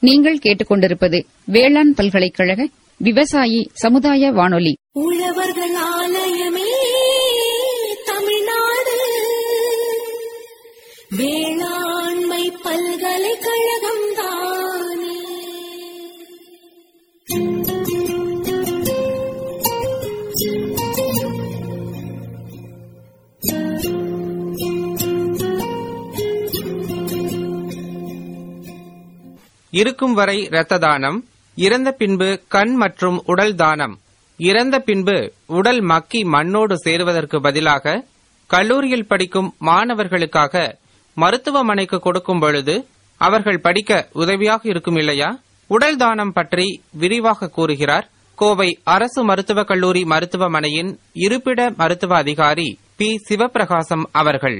நீங்கள் கேட்டுக்கொண்டிருப்பது வேளாண் பல்கலைக்கழக விவசாயி சமுதாய வானொலி உழவர்கள் ஆலயமே தமிழ்நாடு வேளாண்மை பல்கலைக்கழகம் தானே இருக்கும் வரை இரத்த தானம் இறந்த பின்பு கண் மற்றும் உடல் தானம் இறந்த பின்பு உடல் மக்கி மண்ணோடு சேருவதற்கு பதிலாக கல்லூரியில் படிக்கும் மாணவர்களுக்காக மருத்துவமனைக்கு கொடுக்கும் பொழுது அவர்கள் படிக்க உதவியாக இருக்கும் இல்லையா உடல் தானம் பற்றி விரிவாக கூறுகிறார் கோவை அரசு மருத்துவக் கல்லூரி மருத்துவமனையின் இருப்பிட மருத்துவ அதிகாரி பி சிவபிரகாசம் அவர்கள்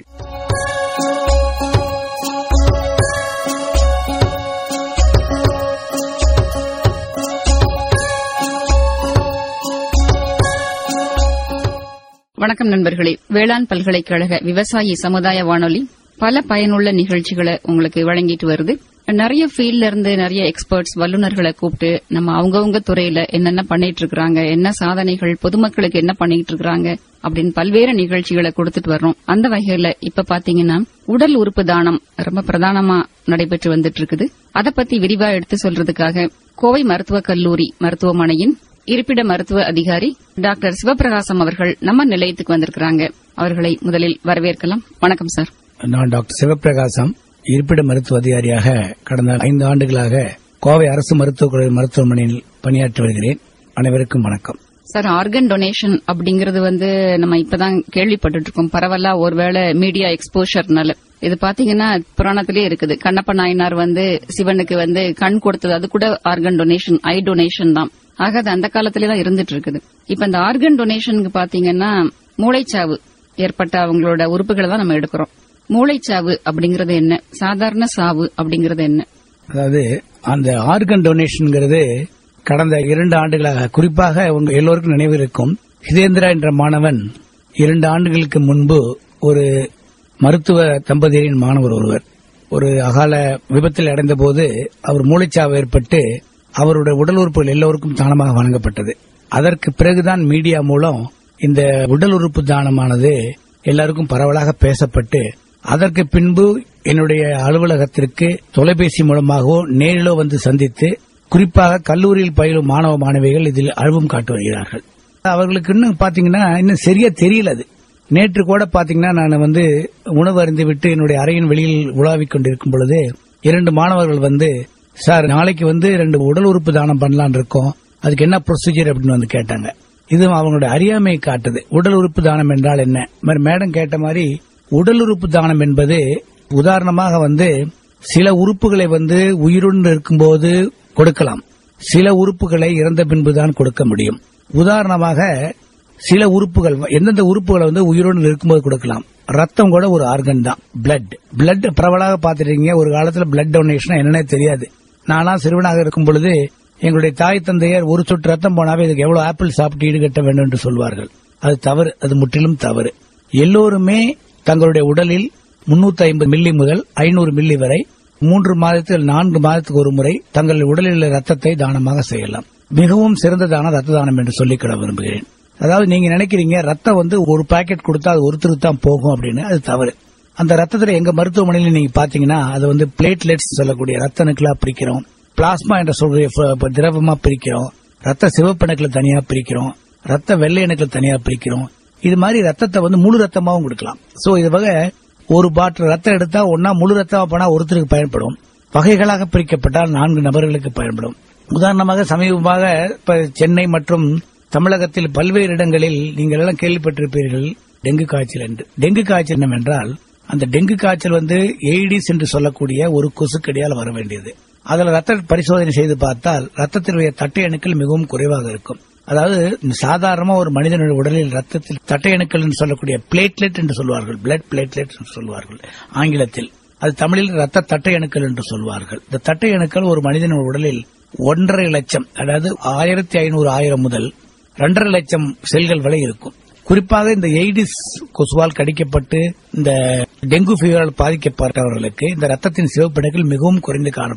வணக்கம் நண்பர்களே வேளாண் பல்கலைக்கழக விவசாயி சமுதாய வானொலி பல பயனுள்ள நிகழ்ச்சிகளை உங்களுக்கு வழங்கிட்டு வருது நிறைய ஃபீல்ட்ல இருந்து நிறைய எக்ஸ்பர்ட்ஸ் வல்லுநர்களை கூப்பிட்டு நம்ம அவங்கவங்க துறையில என்னென்ன பண்ணிட்டு இருக்காங்க என்ன சாதனைகள் பொதுமக்களுக்கு என்ன பண்ணிட்டு இருக்காங்க அப்படின்னு பல்வேறு நிகழ்ச்சிகளை கொடுத்துட்டு வர்றோம் அந்த வகையில இப்ப பாத்தீங்கன்னா உடல் உறுப்பு தானம் ரொம்ப பிரதானமா நடைபெற்று வந்துட்டு இருக்குது அதை பத்தி விரிவா எடுத்து சொல்றதுக்காக கோவை மருத்துவக் கல்லூரி மருத்துவமனையின் இருப்பிட மருத்துவ அதிகாரி டாக்டர் சிவபிரகாசம் அவர்கள் நம்ம நிலையத்துக்கு வந்திருக்கிறாங்க அவர்களை முதலில் வரவேற்கலாம் வணக்கம் சார் நான் டாக்டர் சிவபிரகாசம் இருப்பிட மருத்துவ அதிகாரியாக கடந்த ஐந்து ஆண்டுகளாக கோவை அரசு மருத்துவக் கல்லூரி மருத்துவமனையில் பணியாற்றி வருகிறேன் அனைவருக்கும் வணக்கம் சார் ஆர்கன் டொனேஷன் அப்படிங்கறது வந்து நம்ம இப்பதான் கேள்விப்பட்டு இருக்கோம் பரவலா ஒருவேளை மீடியா எக்ஸ்போஷர்னால இது பாத்தீங்கன்னா புராணத்திலே இருக்குது கண்ணப்ப நாயனார் வந்து சிவனுக்கு வந்து கண் கொடுத்தது அது கூட ஆர்கன் டொனேஷன் ஐ டொனேஷன் தான் ஆக அது அந்த காலத்திலே தான் இருந்துட்டு இருக்குது இப்ப இந்த ஆர்கன் டொனேஷனுக்கு பாத்தீங்கன்னா மூளைச்சாவு ஏற்பட்ட அவங்களோட உறுப்புகளை தான் நம்ம எடுக்கிறோம் மூளைச்சாவு அப்படிங்கறது என்ன சாதாரண சாவு அப்படிங்கறது என்ன அதாவது அந்த ஆர்கன் டொனேஷன்ங்கிறது கடந்த இரண்டு ஆண்டுகளாக குறிப்பாக உங்க எல்லோருக்கும் நினைவு இருக்கும் ஹிதேந்திரா என்ற மாணவன் இரண்டு ஆண்டுகளுக்கு முன்பு ஒரு மருத்துவ தம்பதியரின் மாணவர் ஒருவர் ஒரு அகால விபத்தில் அடைந்த போது அவர் மூளைச்சாவு ஏற்பட்டு அவருடைய உடல் உறுப்புகள் எல்லோருக்கும் தானமாக வழங்கப்பட்டது அதற்கு பிறகுதான் மீடியா மூலம் இந்த உடல் உறுப்பு தானமானது எல்லாருக்கும் பரவலாக பேசப்பட்டு அதற்கு பின்பு என்னுடைய அலுவலகத்திற்கு தொலைபேசி மூலமாகவோ நேரிலோ வந்து சந்தித்து குறிப்பாக கல்லூரியில் பயிலும் மாணவ மாணவிகள் இதில் ஆர்வம் காட்டி வருகிறார்கள் அவர்களுக்கு இன்னும் பாத்தீங்கன்னா இன்னும் சரியா தெரியல அது நேற்று கூட பாத்தீங்கன்னா நான் வந்து உணவு அருந்து விட்டு என்னுடைய அறையின் வெளியில் உலாவிக் கொண்டிருக்கும் பொழுது இரண்டு மாணவர்கள் வந்து சார் நாளைக்கு வந்து ரெண்டு உடல் உறுப்பு தானம் பண்ணலான் இருக்கோம் அதுக்கு என்ன ப்ரொசீஜர் அப்படின்னு வந்து கேட்டாங்க இது அவங்களுடைய அறியாமையை காட்டுது உடல் உறுப்பு தானம் என்றால் என்ன மாதிரி மேடம் கேட்ட மாதிரி உடல் உறுப்பு தானம் என்பது உதாரணமாக வந்து சில உறுப்புகளை வந்து உயிருடன் இருக்கும்போது கொடுக்கலாம் சில உறுப்புகளை இறந்த பின்புதான் கொடுக்க முடியும் உதாரணமாக சில உறுப்புகள் எந்தெந்த உறுப்புகளை வந்து உயிருடன் இருக்கும்போது கொடுக்கலாம் ரத்தம் கூட ஒரு ஆர்கன் தான் பிளட் பிளட் பரவலாக பார்த்துட்டீங்க ஒரு காலத்துல பிளட் டொனேஷன் என்னன்னே தெரியாது நானா சிறுவனாக இருக்கும் பொழுது எங்களுடைய தாய் தந்தையர் ஒரு சொட்டு ரத்தம் போனாவே இதுக்கு எவ்வளவு ஆப்பிள் சாப்பிட்டு ஈடுகட்ட வேண்டும் என்று சொல்வார்கள் அது தவறு அது முற்றிலும் தவறு எல்லோருமே தங்களுடைய உடலில் முன்னூத்தி ஐம்பது மில்லி முதல் ஐநூறு மில்லி வரை மூன்று மாதத்தில் நான்கு மாதத்துக்கு ஒரு முறை தங்கள் உடலில் உள்ள ரத்தத்தை தானமாக செய்யலாம் மிகவும் சிறந்த தானம் ரத்த தானம் என்று சொல்லிக்கிட விரும்புகிறேன் அதாவது நீங்க நினைக்கிறீங்க ரத்தம் வந்து ஒரு பாக்கெட் கொடுத்தா அது ஒருத்தருக்கு தான் போகும் அப்படின்னு அது தவறு அந்த ரத்தத்துல எங்க மருத்துவமனையில நீங்க பாத்தீங்கன்னா அது வந்து பிளேட்லெட்ஸ் சொல்லக்கூடிய ரத்த அணுக்களா பிரிக்கிறோம் பிளாஸ்மா என்ற சொல்ற ஃப- திரவமா பிரிக்கிறோம் ரத்த சிவப்பணுக்களை தனியா பிரிக்கிறோம் ரத்த வெள்ளை அணுக்களை தனியா பிரிக்கிறோம் இது மாதிரி ரத்தத்தை வந்து முழு ரத்தமாவும் கொடுக்கலாம் சோ இது வகை ஒரு பாட்டில் ரத்தம் எடுத்தா ஒன்னா முழு ரத்தமா போனா ஒருத்தருக்கு பயன்படும் வகைகளாக பிரிக்கப்பட்டால் நான்கு நபர்களுக்கு பயன்படும் உதாரணமாக சமீபமாக இப்ப சென்னை மற்றும் தமிழகத்தில் பல்வேறு இடங்களில் நீங்கள் எல்லாம் கேள்விப்பட்டிருப்பீர்கள் டெங்கு காய்ச்சல் என்று டெங்கு காய்ச்சல் என்னவென்றால் அந்த டெங்கு காய்ச்சல் வந்து எய்டிஸ் என்று சொல்லக்கூடிய ஒரு கொசுக்கடியால் வர வேண்டியது அதில் ரத்த பரிசோதனை செய்து பார்த்தால் ரத்தத்தினுடைய தட்டை அணுக்கள் மிகவும் குறைவாக இருக்கும் அதாவது சாதாரணமா ஒரு மனிதனுடைய உடலில் ரத்தத்தில் தட்டை அணுக்கள் என்று சொல்லக்கூடிய பிளேட்லெட் என்று சொல்வார்கள் பிளட் பிளேட்லெட் என்று சொல்வார்கள் ஆங்கிலத்தில் அது தமிழில் ரத்த தட்டை அணுக்கள் என்று சொல்வார்கள் இந்த தட்டை அணுக்கள் ஒரு மனிதன் உடலில் ஒன்றரை லட்சம் அதாவது ஆயிரத்தி ஐநூறு ஆயிரம் முதல் இரண்டரை லட்சம் செல்கள் வரை இருக்கும் குறிப்பாக இந்த எய்டிஸ் கொசுவால் கடிக்கப்பட்டு இந்த டெங்கு ஃபீவரால் பாதிக்கப்பட்டவர்களுக்கு இந்த ரத்தத்தின் சிவப்பணுக்கள் மிகவும் குறைந்து காணப்படும்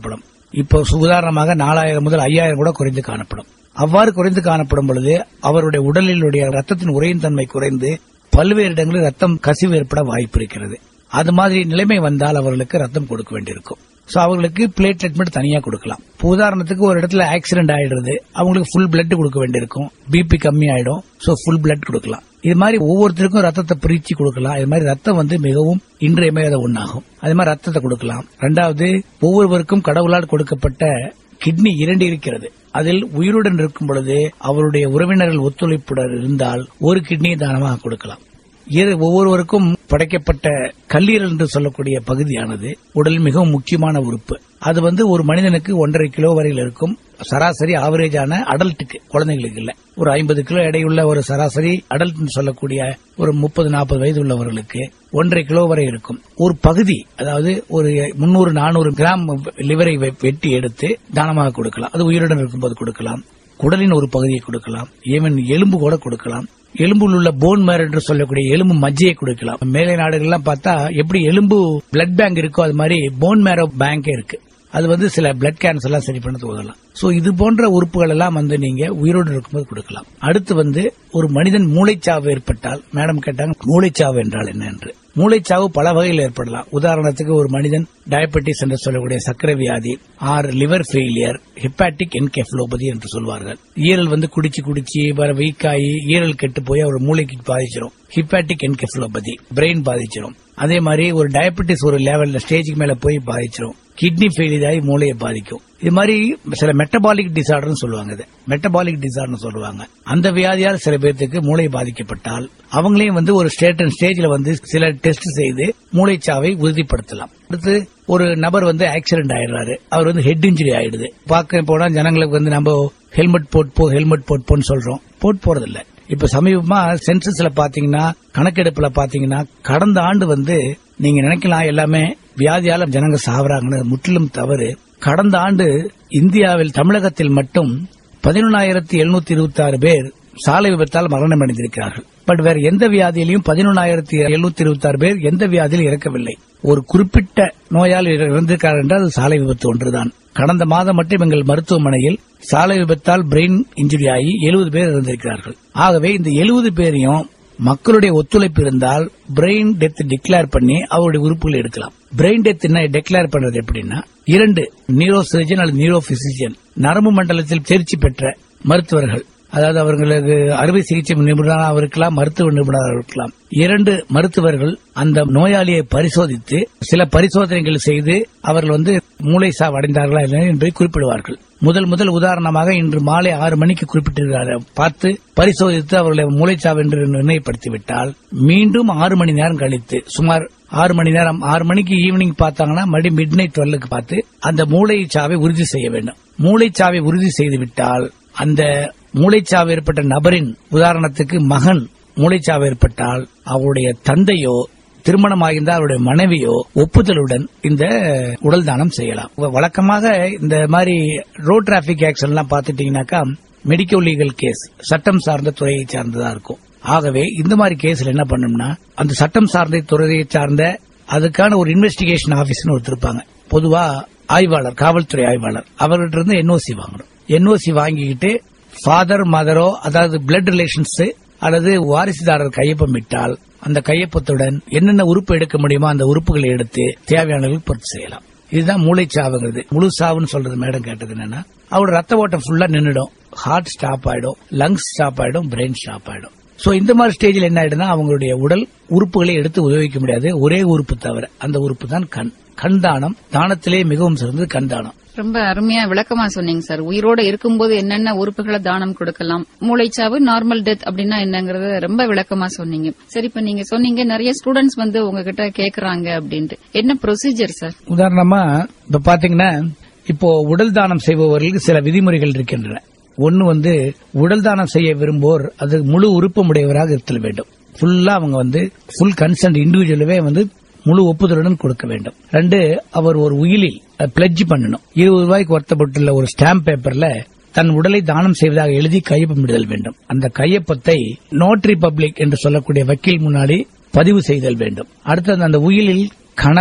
இப்போ உதாரணமாக நாலாயிரம் முதல் ஐயாயிரம் கூட குறைந்து காணப்படும் அவ்வாறு குறைந்து காணப்படும் பொழுது அவருடைய உடலிலுடைய ரத்தத்தின் உறையும் தன்மை குறைந்து பல்வேறு இடங்களில் ரத்தம் கசிவு ஏற்பட வாய்ப்பு இருக்கிறது அது மாதிரி நிலைமை வந்தால் அவர்களுக்கு ரத்தம் கொடுக்க வேண்டியிருக்கும் சோ அவங்களுக்கு பிளேட்லெட் மட்டும் தனியா கொடுக்கலாம் இப்போ உதாரணத்துக்கு ஒரு இடத்துல ஆக்சிடென்ட் ஆயிடுறது அவங்களுக்கு ஃபுல் பிளட் கொடுக்க வேண்டியிருக்கும் பிபி கம்மி ஆயிடும் சோ ஃபுல் பிளட் கொடுக்கலாம் இது மாதிரி ஒவ்வொருத்தருக்கும் ரத்தத்தை பிரிச்சு கொடுக்கலாம் இது மாதிரி ரத்தம் வந்து மிகவும் இன்றியமையாத ஒண்ணாகும் அது மாதிரி ரத்தத்தை கொடுக்கலாம் ரெண்டாவது ஒவ்வொருவருக்கும் கடவுளால் கொடுக்கப்பட்ட கிட்னி இரண்டு இருக்கிறது அதில் உயிருடன் இருக்கும் பொழுது அவருடைய உறவினர்கள் ஒத்துழைப்புடன் இருந்தால் ஒரு கிட்னியை தானமாக கொடுக்கலாம் இரு ஒவ்வொருவருக்கும் படைக்கப்பட்ட கல்லீரல் என்று சொல்லக்கூடிய பகுதியானது உடலில் மிகவும் முக்கியமான உறுப்பு அது வந்து ஒரு மனிதனுக்கு ஒன்றரை கிலோ வரையில் இருக்கும் சராசரி ஆவரேஜான அடல்ட்டுக்கு குழந்தைகளுக்கு இல்ல ஒரு ஐம்பது கிலோ எடையுள்ள ஒரு சராசரி அடல்ட் சொல்லக்கூடிய ஒரு முப்பது நாற்பது வயது உள்ளவர்களுக்கு ஒன்றரை கிலோ வரை இருக்கும் ஒரு பகுதி அதாவது ஒரு முன்னூறு நானூறு கிராம் லிவரை வெ- வெட்டி எடுத்து தானமாக கொடுக்கலாம் அது உயிருடன் இருக்கும்போது கொடுக்கலாம் குடலின் ஒரு பகுதியை கொடுக்கலாம் ஈவன் எலும்பு கூட கொடுக்கலாம் எலும்பில் உள்ள போன் மேர் என்று சொல்லக்கூடிய எலும்பு மஜ்ஜையை கொடுக்கலாம் மேலை நாடுகள்லாம் பார்த்தா எப்படி எலும்பு பிளட் பேங்க் இருக்கோ அது மாதிரி போன் மேரோ பேங்கே இருக்கு அது வந்து சில பிளட் கேன்சர் எல்லாம் சரி பண்ண உதவலாம் சோ இது போன்ற உறுப்புகள் எல்லாம் வந்து நீங்க உயிரோடு இருக்கும்போது கொடுக்கலாம் அடுத்து வந்து ஒரு மனிதன் மூளைச்சாவு ஏற்பட்டால் மேடம் கேட்டாங்க மூளைச்சாவு என்றால் என்ன என்று மூளைச்சாவு பல வகையில் ஏற்படலாம் உதாரணத்துக்கு ஒரு மனிதன் டயபெட்டிஸ் என்று சொல்லக்கூடிய சர்க்கரை வியாதி or liver failure hepatic encephalopathy என்று சொல்வார்கள் ஈரல் வந்து குடிச்சு குடிச்சு வர வீக்காகி ஈரல் கெட்டு போய் அவர் மூளைக்கு பாதிச்சிடும் ஹிப்பாட்டிக் என்கெஃபலோபதி பிரெயின் பாதிச்சிடும் அதே மாதிரி ஒரு டயபெட்டிஸ் ஒரு லெவல்ல ஸ்டேஜுக்கு மேல போய் பாதிச்சிடும் கிட்னி ஃபெயிலியர் ஆகி மூளையை பாதிக்கும் இது மாதிரி சில மெட்டபாலிக் டிசார்டர்னு சொல்லுவாங்க இது மெட்டபாலிக் டிசார்டர்னு சொல்லுவாங்க அந்த வியாதியால் சில பேர்த்துக்கு மூளை பாதிக்கப்பட்டால் அவங்களையும் வந்து ஒரு ஸ்டேட் ஸ்டேஜ்ல வந்து சில டெஸ்ட் செய்து மூளைச்சாவை உறுதிப்படுத்தலாம் அடுத்து ஒரு நபர் வந்து ஆக்சிடென்ட் ஆயிடுறாரு அவர் வந்து ஹெட் இன்ஜுரி ஆயிடுது பார்க்க போனா ஜனங்களுக்கு வந்து நம்ம ஹெல்மெட் போட் போ ஹெல்மெட் போட் போன்னு சொல்றோம் போட் போறதில்ல இப்ப சமீபமா சென்சஸ்ல பாத்தீங்கன்னா கணக்கெடுப்புல பாத்தீங்கன்னா கடந்த ஆண்டு வந்து நீங்க நினைக்கலாம் எல்லாமே வியாதியால ஜனங்க சாவறாங்கன்னு முற்றிலும் தவறு கடந்த ஆண்டு இந்தியாவில் தமிழகத்தில் மட்டும் பதினொன்னாயிரத்தி எழுநூத்தி இருபத்தி ஆறு பேர் சாலை விபத்தால் மரணம் அடைந்திருக்கிறார்கள் பட் வேற எந்த வியாதியிலையும் பதினொன்னாயிரத்தி எழுநூத்தி இருபத்தி ஆறு பேர் எந்த வியாதியிலும் இறக்கவில்லை ஒரு குறிப்பிட்ட நோயால் இறந்திருக்கிறார் என்றால் அது சாலை விபத்து ஒன்றுதான் கடந்த மாதம் மட்டும் எங்கள் மருத்துவமனையில் சாலை விபத்தால் பிரெயின் இன்ஜுரி ஆகி எழுபது பேர் இறந்திருக்கிறார்கள் ஆகவே இந்த எழுபது பேரையும் மக்களுடைய ஒத்துழைப்பு இருந்தால் பிரெயின் டெத் டிக்ளேர் பண்ணி அவருடைய உறுப்புகளை எடுக்கலாம் பிரெயின் டெத் டிக்ளேர் பண்றது எப்படின்னா இரண்டு நியூரோ சர்ஜன் அல்லது நியூரோ பிசிசியன் நரம்பு மண்டலத்தில் தேர்ச்சி பெற்ற மருத்துவர்கள் அதாவது அவர்களுக்கு அறுவை சிகிச்சை நிபுணராக இருக்கலாம் மருத்துவ நிபுணராக இருக்கலாம் இரண்டு மருத்துவர்கள் அந்த நோயாளியை பரிசோதித்து சில பரிசோதனைகள் செய்து அவர்கள் வந்து மூளை சாவு அடைந்தார்களா இல்லை என்பதை குறிப்பிடுவார்கள் முதல் முதல் உதாரணமாக இன்று மாலை ஆறு மணிக்கு குறிப்பிட்டிருக்கிறார் பார்த்து பரிசோதித்து அவர்களை மூளைச்சாவு என்று நிர்ணயப்படுத்திவிட்டால் மீண்டும் ஆறு மணி நேரம் கழித்து சுமார் ஆறு மணி நேரம் ஆறு மணிக்கு ஈவினிங் பார்த்தாங்கன்னா மறுபடியும் மிட் நைட் டுவெல்லுக்கு பார்த்து அந்த மூளைச்சாவை உறுதி செய்ய வேண்டும் மூளைச்சாவை உறுதி செய்துவிட்டால் அந்த மூளைச்சாவு ஏற்பட்ட நபரின் உதாரணத்துக்கு மகன் மூளைச்சாவு ஏற்பட்டால் அவருடைய தந்தையோ திருமணமாகியிருந்தால் அவருடைய மனைவியோ ஒப்புதலுடன் இந்த உடல் தானம் செய்யலாம் வழக்கமாக இந்த மாதிரி ரோட் டிராபிக் ஆக்சிடென்ட் எல்லாம் பாத்துட்டீங்கன்னாக்கா மெடிக்கல் லீகல் கேஸ் சட்டம் சார்ந்த துறையை சார்ந்ததா இருக்கும் ஆகவே இந்த மாதிரி கேஸ்ல என்ன பண்ணணும்னா அந்த சட்டம் சார்ந்த துறையை சார்ந்த அதுக்கான ஒரு இன்வெஸ்டிகேஷன் ஆபீஸ்னு ஒருத்தர் இருப்பாங்க பொதுவா ஆய்வாளர் காவல்துறை ஆய்வாளர் அவர்கிட்ட இருந்து என்ஓசி வாங்கணும் என்ஓசி வாங்கிக்கிட்டு ஃபாதர் மதரோ அதாவது பிளட் ரிலேஷன்ஸ் அல்லது வாரிசுதாரர் கையொப்பமிட்டால் அந்த கையொப்பத்துடன் என்னென்ன உறுப்பு எடுக்க முடியுமோ அந்த உறுப்புகளை எடுத்து தேவையானவர்கள் பொறுத்து செய்யலாம் இதுதான் மூளைச்சாவுங்கிறது முழு சாவுன்னு சொல்றது மேடம் கேட்டது என்னன்னா அவரோட ரத்த ஓட்டம் ஃபுல்லா நின்னுடும் ஹார்ட் ஸ்டாப் ஆயிடும் லங்ஸ் ஸ்டாப் ஆயிடும் பிரெயின் ஸ்டாப் ஆயிடும் சோ இந்த மாதிரி ஸ்டேஜில் என்ன ஆயிடுனா அவங்களுடைய உடல் உறுப்புகளை எடுத்து உபயோகிக்க முடியாது ஒரே உறுப்பு தவிர அந்த உறுப்பு தான் கண் கண் தானம் தானத்திலே மிகவும் சிறந்தது கண் தானம் ரொம்ப அருமையா விளக்கமா சொன்னீங்க சார் உயிரோட இருக்கும்போது என்னென்ன உறுப்புகளை தானம் கொடுக்கலாம் மூளைச்சாவு நார்மல் டெத் அப்படின்னா என்னங்கறத ரொம்ப விளக்கமா சொன்னீங்க சரி இப்ப நீங்க சொன்னீங்க நிறைய ஸ்டூடெண்ட்ஸ் வந்து உங்ககிட்ட கேக்குறாங்க அப்படின்ட்டு என்ன ப்ரொசீஜர் சார் உதாரணமா இப்ப பாத்தீங்கன்னா இப்போ உடல் தானம் செய்பவர்களுக்கு சில விதிமுறைகள் இருக்கின்றன ஒன்னு வந்து உடல் தானம் செய்ய விரும்புவோர் அது முழு உறுப்பமுடையவராக இருத்தல் வேண்டும் ஃபுல்லா அவங்க வந்து ஃபுல் கன்சென்ட் இண்டிவிஜுவலவே வந்து முழு ஒப்புதலுடன் கொடுக்க வேண்டும் ரெண்டு அவர் ஒரு உயிலில் பிளட்ஜ் பண்ணணும் இருபது ரூபாய்க்கு வருத்தப்பட்டுள்ள ஒரு ஸ்டாம்ப் பேப்பர்ல தன் உடலை தானம் செய்வதாக எழுதி கையொப்பமிடுதல் வேண்டும் அந்த கையொப்பத்தை நோட்ரி பப்ளிக் என்று சொல்லக்கூடிய வக்கீல் முன்னாடி பதிவு செய்தல் வேண்டும் அடுத்தது அந்த உயிலில் கணவர்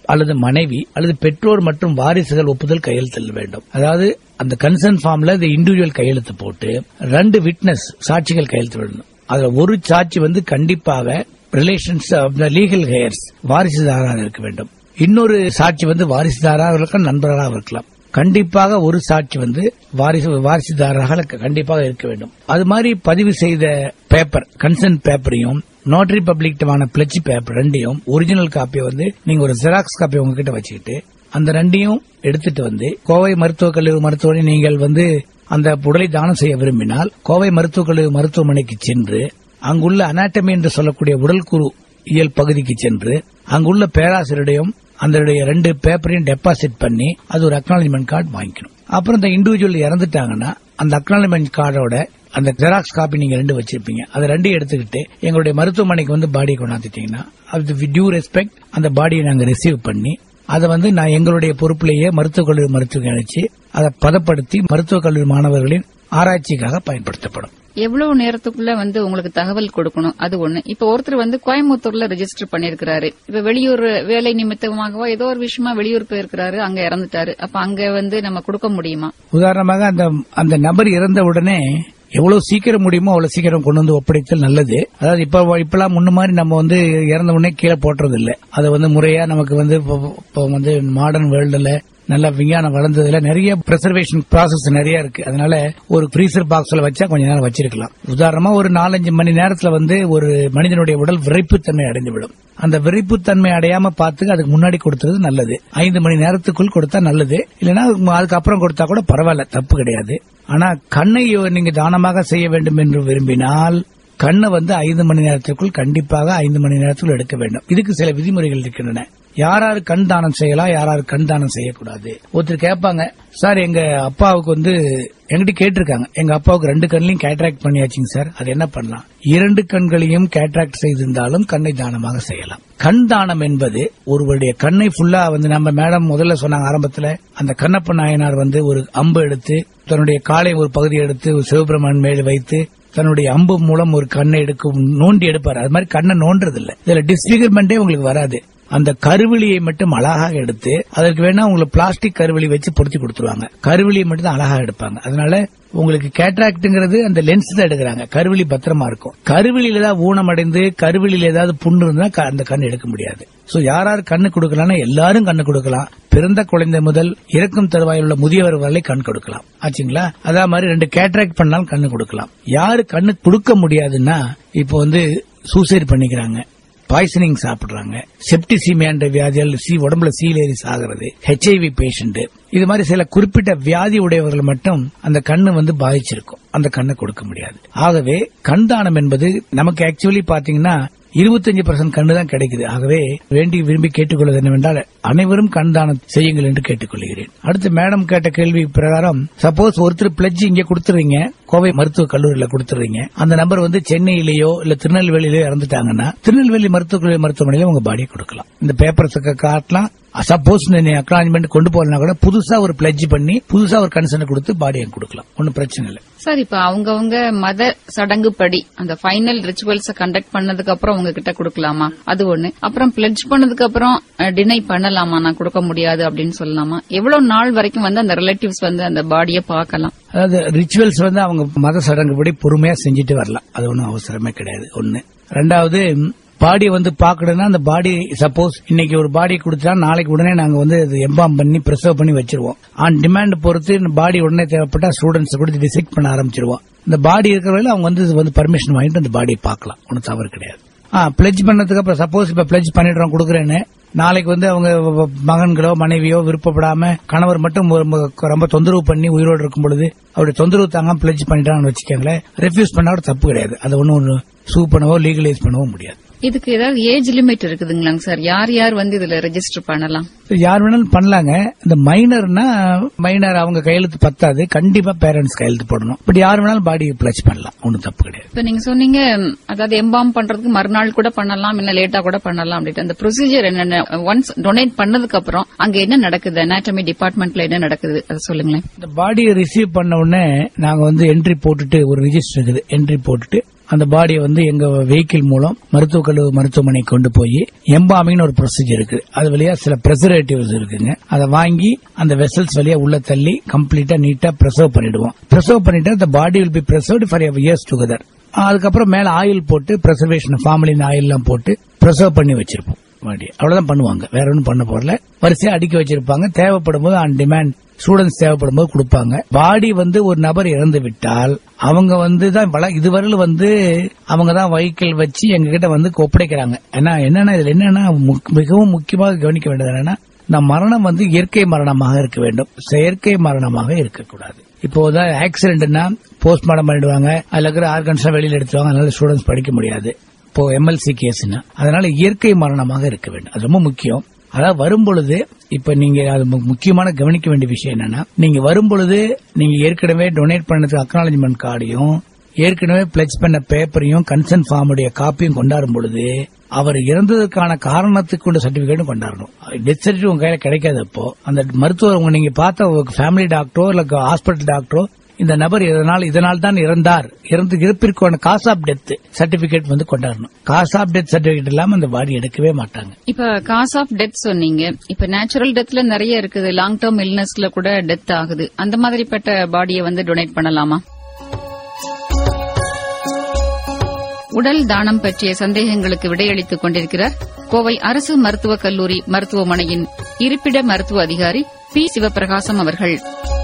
அல்லது மனைவி அல்லது பெற்றோர் மற்றும் வாரிசுகள் ஒப்புதல் கையெழுத்திட வேண்டும் அதாவது அந்த கன்சர்ன் ஃபார்ம்ல இந்த இண்டிவிஜுவல் கையெழுத்து போட்டு ரெண்டு விட்னஸ் சாட்சிகள் கையெழுத்து விடணும் அதுல ஒரு சாட்சி வந்து கண்டிப்பாக relations of the legal heirs வாரிசுதாராக இருக்க வேண்டும் இன்னொரு சாட்சி வந்து வாரிசுதாராக இருக்கலாம் நண்பராக இருக்கலாம் கண்டிப்பாக ஒரு சாட்சி வந்து வாரிசு வாரிசுதாரராக கண்டிப்பாக இருக்க வேண்டும் அது மாதிரி பதிவு செய்த பேப்பர் கன்சென்ட் பேப்பரையும் நோட்டரி பப்ளிக்டமான பிளட்ஜ் பேப்பர் ரெண்டையும் ஒரிஜினல் காப்பியை வந்து நீங்க ஒரு ஜெராக்ஸ் காப்பி உங்ககிட்ட வச்சுக்கிட்டு அந்த ரெண்டையும் எடுத்துட்டு வந்து கோவை மருத்துவக் கல்லூரி மருத்துவமனை நீங்கள் வந்து அந்த உடலை தானம் செய்ய விரும்பினால் கோவை மருத்துவக் கல்லூரி மருத்துவமனைக்கு சென்று அங்குள்ள அனாட்டமி என்று சொல்லக்கூடிய உடல் குறு இயல் பகுதிக்கு சென்று அங்குள்ள பேராசிரியரிடையும் அந்த ரெண்டு பேப்பரையும் டெபாசிட் பண்ணி அது ஒரு அக்னாலஜ்மெண்ட் கார்டு வாங்கிக்கணும் அப்புறம் இந்த இண்டிவிஜுவல் இறந்துட்டாங்கன்னா அந்த அக்னாலஜ்மெண்ட் கார்டோட அந்த ஜெராக்ஸ் காப்பி நீங்க ரெண்டு வச்சிருப்பீங்க அதை ரெண்டையும் எடுத்துக்கிட்டு எங்களுடைய மருத்துவமனைக்கு வந்து பாடியை கொண்டாந்துட்டீங்கன்னா அது டியூ ரெஸ்பெக்ட் அந்த பாடியை நாங்க ரிசீவ் பண்ணி அதை வந்து நான் எங்களுடைய பொறுப்பிலேயே மருத்துவக் கல்லூரி மருத்துவம் அழைச்சு அதை பதப்படுத்தி மருத்துவக் கல்லூரி மாணவர்களின் ஆராய்ச்சிக்காக பயன்படுத்தப்படும் எவ்வளவு நேரத்துக்குள்ள வந்து உங்களுக்கு தகவல் கொடுக்கணும் அது ஒண்ணு இப்ப ஒருத்தர் வந்து கோயம்புத்தூர்ல ரெஜிஸ்டர் பண்ணிருக்கிறாரு இப்ப வெளியூர் வேலை நிமித்தமாகவோ ஏதோ ஒரு விஷயமா வெளியூர் போயிருக்கிறாரு அங்க இறந்துட்டாரு அப்ப அங்க வந்து நம்ம கொடுக்க முடியுமா உதாரணமாக அந்த அந்த நபர் இறந்த உடனே எவ்வளவு சீக்கிரம் முடியுமோ அவ்வளவு சீக்கிரம் கொண்டு வந்து ஒப்படைத்தல் நல்லது அதாவது இப்ப இப்பெல்லாம் முன்ன மாதிரி நம்ம வந்து இறந்த உடனே கீழே போட்டுறது இல்ல அதை வந்து முறையா நமக்கு வந்து இப்போ இப்போ வந்து மாடர்ன் வேர்ல்டுல நல்ல விஞ்ஞானம் வளர்ந்ததுல நிறைய பிரிசர்வேஷன் ப்ராசஸ் நிறைய இருக்கு அதனால ஒரு ஃப்ரீசர் பாக்ஸ்ல வச்சா கொஞ்ச நேரம் வச்சிருக்கலாம் உதாரணமா ஒரு நாலஞ்சு மணி நேரத்துல வந்து ஒரு மனிதனுடைய உடல் விரைப்புத்தன்மை அடைந்துவிடும் அந்த விரைப்புத்தன்மை அடையாம பார்த்து அதுக்கு முன்னாடி கொடுத்தது நல்லது ஐந்து மணி நேரத்துக்குள் கொடுத்தா நல்லது இல்லைன்னா அதுக்கப்புறம் கொடுத்தா கூட பரவாயில்ல தப்பு கிடையாது ஆனா கண்ணை நீங்க தானமாக செய்ய வேண்டும் என்று விரும்பினால் கண்ணை வந்து ஐந்து மணி நேரத்திற்குள் கண்டிப்பாக ஐந்து மணி நேரத்துக்குள் எடுக்க வேண்டும் இதுக்கு சில விதிமுறைகள் இருக்கின்றன யாராரு கண் தானம் செய்யலாம் யாராரு கண் தானம் செய்யக்கூடாது ஒருத்தர் கேட்பாங்க சார் எங்க அப்பாவுக்கு வந்து என்கிட்ட கேட்டிருக்காங்க எங்க அப்பாவுக்கு ரெண்டு கண்ணையும் கேட்ராக்ட் பண்ணியாச்சுங்க சார் அது என்ன பண்ணலாம் இரண்டு கண்களையும் கேட்ராக்ட் செய்திருந்தாலும் கண்ணை தானமாக செய்யலாம் கண் தானம் என்பது ஒருவருடைய கண்ணை ஃபுல்லா வந்து நம்ம மேடம் முதல்ல சொன்னாங்க ஆரம்பத்துல அந்த கண்ணப்ப நாயனார் வந்து ஒரு அம்பு எடுத்து தன்னுடைய காலை ஒரு பகுதியை எடுத்து ஒரு சிவபிரமன் மேல் வைத்து தன்னுடைய அம்பு மூலம் ஒரு கண்ணை எடுக்கும் நோண்டி எடுப்பார் அது மாதிரி கண்ணை நோன்றது இல்ல இதுல டிஸ்பிகர்மெண்டே உங்களுக்கு வராது அந்த கருவிலியை மட்டும் அழகாக எடுத்து அதற்கு வேணா உங்களுக்கு பிளாஸ்டிக் கருவிலி வச்சு பொருத்தி கொடுத்துருவாங்க கருவிலியை மட்டும் தான் அழகாக எடுப்பாங்க அதனால உங்களுக்கு கேட்ராக்ட்ங்கிறது அந்த லென்ஸ் தான் எடுக்கிறாங்க கருவிலி பத்திரமா இருக்கும் கருவிலியில ஏதாவது ஊனமடைந்து கருவிலியில ஏதாவது புண்ணு இருந்தா க- அந்த கண் எடுக்க முடியாது சோ யார் யார் கண்ணு கொடுக்கலாம்னா எல்லாரும் கண்ணு கொடுக்கலாம் பிறந்த குழந்தை முதல் இறக்கும் தருவாயில் உள்ள முதியவர் வரை கண் கொடுக்கலாம் ஆச்சுங்களா அதே மாதிரி ரெண்டு கேட்ராக்ட் பண்ணாலும் கண்ணு கொடுக்கலாம் யாரு கண்ணு கொடுக்க முடியாதுன்னா இப்போ வந்து சூசைட் பண்ணிக்கிறாங்க பாய்சனிங் சாப்பிடுறாங்க செப்டிசிமியான்ற வியாதியால் சி உடம்புல சீலேறி சாகிறது ஹெச்ஐவி பேஷண்ட் இது மாதிரி சில குறிப்பிட்ட வியாதி உடையவர்கள் மட்டும் அந்த கண்ணு வந்து பாதிச்சிருக்கும் அந்த கண்ணை கொடுக்க முடியாது ஆகவே கண் தானம் என்பது நமக்கு ஆக்சுவலி பாத்தீங்கன்னா இருபத்தஞ்சு பர்சன்ட் கண்ணு தான் கிடைக்குது ஆகவே வேண்டி விரும்பி கேட்டுக்கொள்வது என்னவென்றால் அனைவரும் கண் தானம் செய்யுங்கள் என்று கேட்டுக்கொள்கிறேன் அடுத்து மேடம் கேட்ட கேள்வி பிரகாரம் சப்போஸ் ஒருத்தர் பிளட்ஜ் இங்க கொடுத்துறீங்க கோவை மருத்துவக் கல்லூரியில கொடுத்துறீங்க அந்த நபர் வந்து சென்னையிலேயோ இல்ல திருநெல்வேலியிலயோ இறந்துட்டாங்கன்னா திருநெல்வேலி மருத்துவக் கல்லூரி மருத்துவமனையில உங்க பாடியை கொடுக்கலாம் இந்த பேப்பர்ஸுக்கு காட்டலாம் சப்போஸ் நீ அக்னாலஜ்மெண்ட் கொண்டு போறனா கூட புதுசா ஒரு பிளட்ஜ் பண்ணி புதுசா ஒரு கன்சர்ன் கொடுத்து பாடியை கொடுக்கலாம் ஒன்னும் பிரச்சனை இல்லை சார் இப்ப அவங்கவங்க மத சடங்குப்படி அந்த ஃபைனல் ரிச்சுவல்ஸ் கண்டக்ட் பண்ணதுக்கு அப்புறம் உங்ககிட்ட கொடுக்கலாமா அது ஒண்ணு அப்புறம் பிளட்ஜ் பண்ணதுக்கு அப்புறம் டினை பண்ணலாமா நான் கொடுக்க முடியாது அப்படின்னு சொல்லலாமா எவ்வளவு நாள் வரைக்கும் வந்து அந்த ரிலேட்டிவ்ஸ் வந்து அந்த பாடியை பார்க்கலாம் அதாவது ரிச்சுவல்ஸ் வந்து அவங்க மத சடங்குபடி பொறுமையா செஞ்சுட்டு வரலாம் அது ஒன்றும் அவசரமே கிடையாது ஒண்ணு ரெண்டாவது பாடியை வந்து பாக்கணும்னா அந்த பாடி சப்போஸ் இன்னைக்கு ஒரு பாடி கொடுத்தா நாளைக்கு உடனே நாங்க வந்து அது எம்பாம் பண்ணி ப்ரிசர்வ் பண்ணி வச்சிருவோம் ஆன் டிமாண்ட் பொறுத்து இந்த பாடி உடனே தேவைப்பட்டா ஸ்டூடெண்ட்ஸ் கொடுத்து டிசைட் பண்ண ஆரம்பிச்சிருவோம் இந்த பாடி இருக்கிற வரையில அவங்க வந்து இது வந்து பர்மிஷன் வாங்கிட்டு அந்த பாடியை பார்க்கலாம் ஒன்றும் தவறு கிடையாது பிளட்ஜ் பண்ணதுக்கு அப்புறம் சப்போஸ் இப்ப பிளட்ஜ் பண்ணிடுறோம் கொடுக்குறேன்னு நாளைக்கு வந்து அவங்க மகன்களோ மனைவியோ விருப்பப்படாம கணவர் மட்டும் ரொம்ப ரொம்ப தொந்தரவு பண்ணி உயிரோடு இருக்கும் பொழுது அவருடைய தொந்தரவு தாங்காம பிளட்ஜ் பண்ணிட்டாங்கன்னு வச்சுக்கோங்களேன் ரெஃப்யூஸ் பண்ணா கூட தப்பு கிடையாது அதை ஒன்னும் சூ பண்ணவோ லீகலைஸ் பண்ணவோ முடியாது இதுக்கு ஏதாவது ஏஜ் லிமிட் இருக்குதுங்களாங்க சார் யார் யார் வந்து இதுல ரெஜிஸ்டர் பண்ணலாம் யார் வேணாலும் பண்ணலாங்க இந்த மைனர்னா மைனர் அவங்க கையெழுத்து பத்தாது கண்டிப்பா பேரண்ட்ஸ் கையெழுத்து போடணும் பட் யார் வேணாலும் பாடி பிளட்ஜ் பண்ணலாம் ஒன்னும் தப்பு கிடையாது இப்ப நீங்க சொன்னீங்க அதாவது எம்பாம் பண்றதுக்கு மறுநாள் கூட பண்ணலாம் இல்ல லேட்டா கூட பண்ணலாம் அப்படின்ட்டு அந்த ப்ரொசீஜர் என்னென்ன ஒன்ஸ் டொனேட் பண்ணதுக்கு அப்புறம் அங்க என்ன நடக்குது அனாட்டமி டிபார்ட்மெண்ட்ல என்ன நடக்குது அதை சொல்லுங்களேன் இந்த பாடியை ரிசீவ் பண்ண உடனே நாங்க வந்து என்ட்ரி போட்டுட்டு ஒரு ரிஜிஸ்டர் இருக்குது என்ட்ரி போட்டுட்டு அந்த பாடியை வந்து எங்க வெஹிக்கிள் மூலம் மருத்துவக் கல்லூரி மருத்துவமனை கொண்டு போய் எம்பாமிங்னு ஒரு ப்ரொசீஜர் இருக்கு அது வழியா சில பிரசர்வேட்டிவ்ஸ் இருக்குங்க அதை வாங்கி அந்த வெசல்ஸ் வழியா உள்ள தள்ளி கம்ப்ளீட்டா நீட்டா பிரசர்வ் பண்ணிடுவோம் பிரசர்வ் பண்ணிட்டு அந்த body will be preserved for years together அதுக்கப்புறம் மேல ஆயில் போட்டு பிரசர்வேஷன் ஃபார்மலின் ஆயில் எல்லாம் போட்டு பிரசர்வ் பண்ணி வச்சிருப்போம் பாடி அவ்வளவுதான் பண்ணுவாங்க வேற ஒன்றும் பண்ண போறல வரிசையா அடுக்கி வச்சிருப்பாங்க தேவைப்படும் போது ஆன் டிமாண்ட் ஸ்டூடெண்ட்ஸ் தேவைப்படும் போது கொடுப்பாங்க பாடி வந்து ஒரு நபர் இறந்து விட்டால் அவங்க வந்து தான் வள இதுவரையிலும் வந்து அவங்க தான் வெஹிக்கிள் வச்சு எங்க கிட்ட வந்து ஒப்படைக்கிறாங்க ஏன்னா என்னன்னா இதுல என்னன்னா முக்- மிகவும் முக்கியமாக கவனிக்க வேண்டியது என்னன்னா இந்த மரணம் வந்து இயற்கை மரணமாக இருக்க வேண்டும் செயற்கை மரணமாக இருக்கக்கூடாது இப்போ ஆக்சிடென்ட்னா போஸ்ட்மார்ட்டம் பண்ணிடுவாங்க அதுல இருக்கிற ஆர்கன்ஸ் வெளியில எடுத்துருவாங்க அதனால ஸ்டூடெண்ட்ஸ் படிக்க முடியாது இப்போ எம்எல்சி கேஸ்னா அதனால இயற்கை மரணமாக இருக்க வேண்டும் அது ரொம்ப முக்கியம் அதாவது வரும்பொழுது இப்ப நீங்க அது மு- முக்கியமான கவனிக்க வேண்டிய விஷயம் என்னன்னா நீங்க வரும்பொழுது நீங்க ஏற்கனவே டொனேட் பண்ணதுக்கு அக்னாலஜ்மெண்ட் கார்டையும் ஏற்கனவே பிளெக்ஸ் பண்ண பேப்பரையும் கன்சென்ட் ஃபார்முடைய காப்பியும் கொண்டாடும் பொழுது அவர் இறந்ததற்கான காரணத்துக்கு உள்ள சர்டிபிகேட்டும் கொண்டாடணும் டெத் சர்டிபிகேட் உங்க கையில கிடைக்காது அப்போ அந்த மருத்துவர் உங்க நீங்க பார்த்த ஃபேமிலி டாக்டரோ இல்ல ஹாஸ்பிட்டல் டாக்டரோ இந்த நபர் இதனால் இதனால் தான் இறந்தார் இறந்து இறப்பிற்கான காஸ் ஆஃப் டெத் சர்டிபிகேட் வந்து கொண்டாடணும் காஸ் ஆஃப் டெத் சர்டிபிகேட் இல்லாம அந்த பாடி எடுக்கவே மாட்டாங்க இப்ப காஸ் ஆஃப் டெத் சொன்னீங்க இப்ப நேச்சுரல் டெத்ல நிறைய இருக்குது லாங் டேர்ம் இல்னஸ்ல கூட டெத் ஆகுது அந்த மாதிரிப்பட்ட பாடியை வந்து டொனேட் பண்ணலாமா உடல் தானம் பற்றிய சந்தேகங்களுக்கு விடையளித்துக் கொண்டிருக்கிறார் கோவை அரசு மருத்துவக் கல்லூரி மருத்துவமனையின் இருப்பிட மருத்துவ அதிகாரி பி சிவபிரகாசம் அவர்கள்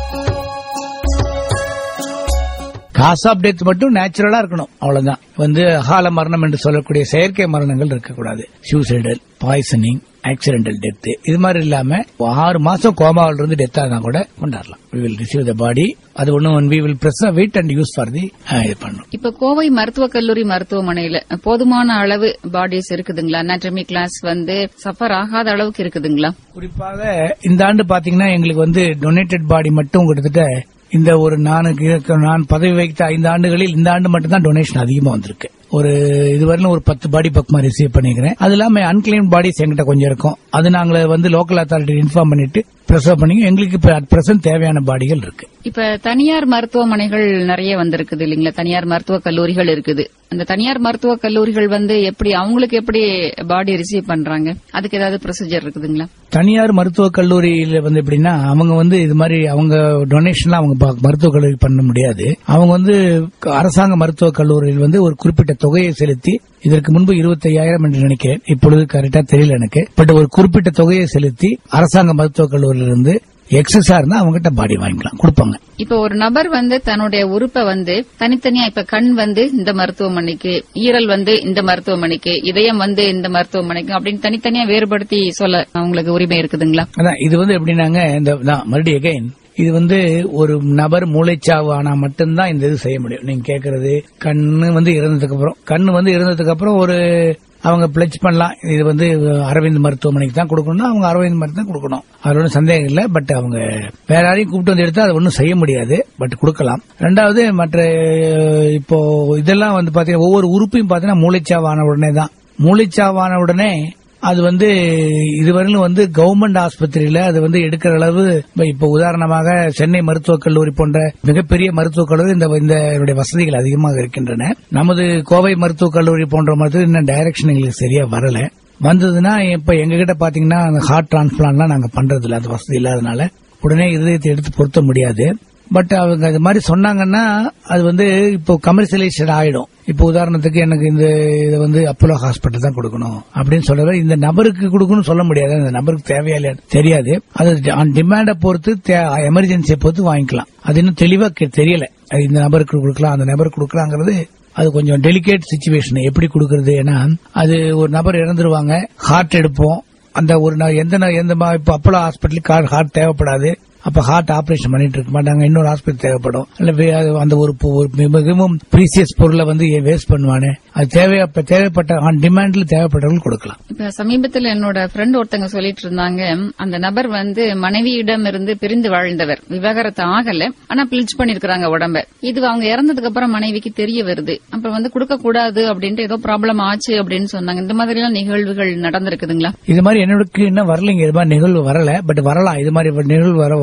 காஸ் ஆஃப் டெத் மட்டும் நேச்சுரலா இருக்கணும் அவ்வளவுதான் வந்து அகால மரணம் என்று சொல்லக்கூடிய செயற்கை மரணங்கள் இருக்கக்கூடாது சூசைடல் பாய்சனிங் ஆக்சிடென்டல் டெத் இது மாதிரி இல்லாம ஆறு மாசம் கோமாவில் இருந்து டெத் ஆனா கூட கொண்டாடலாம் we will receive the body அது ஒன்னும் we will preserve it and use for the அஹ், இது பண்ணும் இப்ப கோவை மருத்துவக் கல்லூரி மருத்துவமனையில போதுமான அளவு பாடிஸ் இருக்குதுங்களா anatomy கிளாஸ் வந்து சஃபர் ஆகாத அளவுக்கு இருக்குதுங்களா குறிப்பாக இந்த ஆண்டு பாத்தீங்கன்னா எங்களுக்கு வந்து டொனேட்டட் பாடி மட்டும் கிட்டத்தட்ட இந்த ஒரு நானுக்கு நான் பதவி வைத்த ஐந்து ஆண்டுகளில் இந்த ஆண்டு மட்டும் தான் டொனேஷன் அதிகமா வந்திருக்கு ஒரு இதுவரையிலும் ஒரு பத்து பாடி பக்கமா ரிசீவ் பண்ணிக்கிறேன் அது இல்லாம அன்கிளைம் பாடிஸ் எங்கிட்ட கொஞ்சம் இருக்கும் அது நாங்க வந்து லோக்கல் அத்தாரிட்டி இன்ஃபார்ம் பண்ணிட்டு ப்ரெசர்வ் பண்ணி எங்களுக்கு இப்ப அட் பிரசன்ட் தேவையான பாடிகள் இருக்கு இப்ப தனியார் மருத்துவமனைகள் நிறைய வந்திருக்குது இல்லைங்களா தனியார் மருத்துவக் கல்லூரிகள் இருக்குது அந்த தனியார் மருத்துவக் கல்லூரிகள் வந்து எப்படி அவங்களுக்கு எப்படி பாடி ரிசீவ் பண்றாங்க அதுக்கு ஏதாவது ப்ரொசீஜர் இருக்குதுங்களா தனியார் மருத்துவக் கல்லூரியில வந்து எப்படின்னா அவங்க வந்து இது மாதிரி அவங்க டொனேஷன்லாம் அவங்க பா- மருத்துவக் கல்லூரி பண்ண முடியாது அவங்க வந்து க- அரசாங்க மருத்துவக் கல்லூரியில் வந்து ஒரு குறிப்பிட்ட தொகையை செலுத்தி இதற்கு முன்பு 25000 என்று நினைக்கிறேன் இப்பொழுது கரெக்டா தெரியல எனக்கு பட் ஒரு குறிப்பிட்ட தொகையை செலுத்தி அரசாங்க மருத்துவக் கல்லூரியிலிருந்து எக்ஸஸா இருந்தா அவங்க கிட்ட பாடி வாங்கிக்கலாம் கொடுப்பாங்க இப்ப ஒரு நபர் வந்து தன்னுடைய உறுப்பை வந்து தனித்தனியா இப்ப கண் வந்து இந்த மருத்துவமனைக்கு ஈரல் வந்து இந்த மருத்துவமனைக்கு இதயம் வந்து இந்த மருத்துவமனைக்கு அப்படின்னு தனித்தனியா வேறுபடுத்தி சொல்ல அவங்களுக்கு உரிமை இருக்குதுங்களா அதான் இது வந்து எப்படின்னாங்க இந்த தான் மறுபடியும் அகைன் இது வந்து ஒரு நபர் மூளைச்சாவு ஆனா மட்டும்தான் இந்த இது செய்ய முடியும் நீங்க கேக்குறது கண்ணு வந்து இறந்ததுக்கு அப்புறம் கண்ணு வந்து இறந்ததுக்கு அப்புறம் ஒரு அவங்க பிளச் பண்ணலாம் இது வந்து அரவிந்த் மருத்துவமனைக்கு தான் கொடுக்கணும் அவங்க அரவிந்த் மருத்துவம் தான் கொடுக்கணும் அதுல ஒன்றும் சந்தேகம் இல்லை பட் அவங்க வேற யாரையும் கூப்பிட்டு வந்து எடுத்தா அதை ஒன்றும் செய்ய முடியாது பட் கொடுக்கலாம் ரெண்டாவது மற்ற அஹ், இப்போ இதெல்லாம் வந்து பாத்தீங்கன்னா ஒவ்வொரு உறுப்பையும் பாத்தீங்கன்னா மூளைச்சாவான உடனே தான் மூளைச்சாவான உடனே அது வந்து இதுவரையிலும் வந்து கவர்மெண்ட் ஆஸ்பத்திரியில அது வந்து எடுக்கிற அளவு இப்ப இப்ப உதாரணமாக சென்னை மருத்துவக் கல்லூரி போன்ற மிகப்பெரிய மருத்துவக் கல்லூரி இந்த இந்த இதனுடைய வசதிகள் அதிகமாக இருக்கின்றன நமது கோவை மருத்துவக் கல்லூரி போன்ற மருத்துவ இன்னும் டைரக்ஷன் எங்களுக்கு சரியா வரல வந்ததுன்னா இப்ப எங்க கிட்ட பாத்தீங்கன்னா ஹார்ட் டிரான்ஸ்பிளான்ட்லாம் நாங்க பண்றது இல்ல அது வசதி இல்லாதனால உடனே இருதயத்தை எடுத்து பொருத்த முடியாது பட் அவங்க அது மாதிரி சொன்னாங்கன்னா அது வந்து இப்போ கமர்ஷியலைஸ்ட் ஆயிடும் இப்போ உதாரணத்துக்கு எனக்கு இந்த இதை வந்து அப்போலோ ஹாஸ்பிட்டல் தான் கொடுக்கணும் அப்படின்னு சொல்றத இந்த நபருக்கு கொடுக்கணும்னு சொல்ல முடியாது அந்த நபருக்கு தேவையா இல்லையா தெரியாது அது ஆன் டிமாண்டை பொறுத்து எமர்ஜென்சியை பொறுத்து வாங்கிக்கலாம் அது இன்னும் தெளிவா கே- தெரியல அது இந்த நபருக்கு கொடுக்கலாம் அந்த நபருக்கு கொடுக்கலாங்கிறது அது கொஞ்சம் டெலிகேட் சுச்சுவேஷன் எப்படி கொடுக்கறது ஏன்னா அது ஒரு நபர் இறந்துருவாங்க ஹார்ட் எடுப்போம் அந்த ஒரு நா- எந்த நா- எந்த மா- இப்ப அப்போலோ ஹாஸ்பிட்டலுக்கு ஹார்ட் தேவைப்படாது அப்ப ஹார்ட் ஆபரேஷன் பண்ணிட்டு இருக்க மாட்டாங்க இன்னொரு ஹாஸ்பிட்டல் தேவைப்படும் இல்ல வே- அது அந்த ஒரு பொ- ஒரு மிகவும் ப்ரீசியஸ் பொருளை வந்து வேஸ்ட் பண்ணுவானே அது தேவையா தேவைப்பட்ட ஆன் டிமாண்ட்ல தேவைப்பட்டவர்கள் கொடுக்கலாம் இப்ப சமீபத்தில் என்னோட ஃப்ரெண்ட் ஒருத்தங்க சொல்லிட்டு இருந்தாங்க அந்த நபர் வந்து மனைவியிடம் இருந்து பிரிந்து வாழ்ந்தவர் விவாகரத்து ஆகல ஆனா பிளிச் பண்ணிருக்காங்க உடம்ப இது அவங்க இறந்ததுக்கு அப்புறம் மனைவிக்கு தெரிய வருது அப்புறம் வந்து கொடுக்க கூடாது அப்படின்ட்டு ஏதோ ப்ராப்ளம் ஆச்சு அப்படின்னு சொன்னாங்க இந்த மாதிரி எல்லாம் நிகழ்வுகள் நடந்திருக்குதுங்களா இது மாதிரி என்னோட இன்னும் வரலைங்க இது மாதிரி நிகழ்வு வரல பட் வரலாம் இது மாதிரி நிகழ்வு வர